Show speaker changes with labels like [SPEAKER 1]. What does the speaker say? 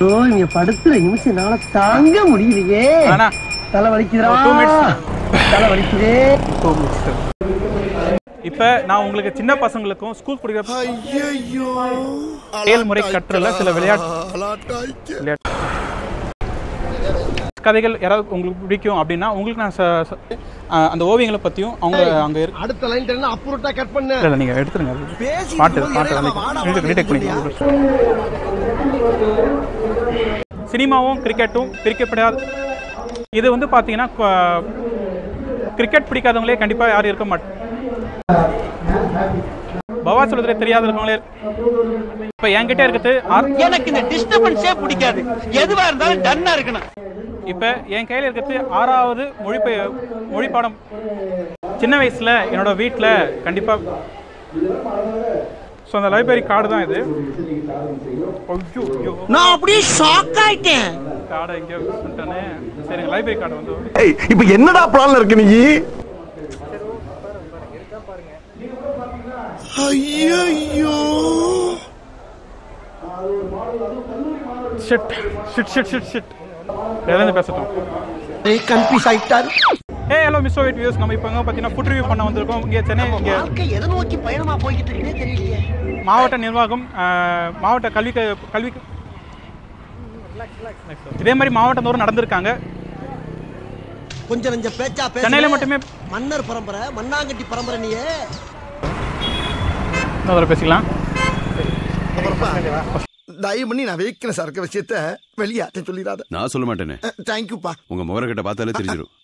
[SPEAKER 1] ஐயோ இங்க படுத்துற நிமிஷம்னால தாங்க முடியலையே
[SPEAKER 2] அண்ணா
[SPEAKER 1] தலை வலிக்குதுடா
[SPEAKER 2] ஒரு two minutes.
[SPEAKER 1] தலை வலிக்குதே
[SPEAKER 2] இப்போ நான் உங்களுக்கு சின்ன பசங்களுக்கும் ஸ்கூல் படிக்கிற செயல்முறை கற்றல சில விளையாட்டு விளையாட்டு கதைகள் யாராவது உங்களுக்கு பிடிக்கும் அப்படின்னா உங்களுக்கு நான் ச- ச- அஹ் அந்த ஓவியங்களை பற்றியும் அவங்க அங்கே இருக்கு
[SPEAKER 1] அடுத்த லைன் தெரியும் அப்புறட்டா கட் பண்ணு
[SPEAKER 2] இல்லை நீங்கள் எடுத்துருங்க அது.
[SPEAKER 1] பேசிட்டு
[SPEAKER 2] பாட்டு
[SPEAKER 1] இருக்கும்போது
[SPEAKER 2] பாட்டு
[SPEAKER 1] இடையில
[SPEAKER 2] ரீடெக் பண்ணிக்கலாம் சினிமாவும் கிரிக்கெட்டும் பிரிக்கப்படாது இது வந்து பார்த்தீங்கன்னா க- கிரிக்கெட் பிடிக்காதவங்களே கண்டிப்பாக யாரும் இருக்க மாட்டாங்க பவா சொல்றதே தெரியாத இருக்கவங்களே இப்போ என்கிட்ட இருக்குது ஆர்-
[SPEAKER 3] எனக்கு இந்த டிஸ்டர்பன்ஸே பிடிக்காது எதுவா இருந்தாலும் டன்னா இருக்கணும்
[SPEAKER 2] இப்போ என் கையில் இருக்கிறது ஆறாவது மொழிபெய மொழிப்பாடம் சின்ன வயசில் என்னோட வீட்டில் கண்டிப்பாக ஸோ அந்த லைப்ரரி கார்டு தான் இது ஐயோ ஐயோ
[SPEAKER 3] நான் அப்படியே ஷாக் ஆயிட்டேன்
[SPEAKER 2] கார்டை எங்கேயோ மிஸ் பண்ணிட்டேனே சரிங்க லைப்ரரி கார்டு வந்து
[SPEAKER 4] ஏய் இப்போ என்னடா பிளான்ல இருக்கு நீ ஐயோ
[SPEAKER 2] shit shit shit shit shit எதுலேருந்து பேசட்டும்
[SPEAKER 1] கன்ஃபியூஸ் ஆயிட்டாரு
[SPEAKER 2] ஏ ஹலோ மிஸ் ஓவிட் வியூஸ் நம்ம இப்போ எங்கே பார்த்தீங்கன்னா ஃபுட் ரிவ்யூ பண்ண வந்திருக்கோம் இங்கே சென்னை இங்கே
[SPEAKER 1] வாழ்க்கை எதை நோக்கி பயணமா போய்கிட்டு இருக்குன்னே தெரியலையே
[SPEAKER 2] மாவட்ட நிர்வாகம் அஹ், மாவட்ட கல்வி கல்வி இதே மாதிரி மாவட்டம் தோறும் நடந்திருக்காங்க
[SPEAKER 1] கொஞ்சம் நஞ்ச பேச்சா பேச
[SPEAKER 2] சென்னையில மட்டுமே
[SPEAKER 1] மன்னர் பரம்பரை மண்ணாங்கட்டி பரம்பரை நீயே
[SPEAKER 2] இன்னொரு தடவை பேசிக்கலாம்
[SPEAKER 4] தயவு பண்ணி நான் வைக்கிற சரக்கு விஷயத்த வெளியாட்ட சொல்லிடாத
[SPEAKER 5] நான் சொல்ல மாட்டேனே
[SPEAKER 4] தேங்க்யூப்பா
[SPEAKER 5] உங்க முகர கிட்ட பார்த்தாலே தெரிஞ்சிடும்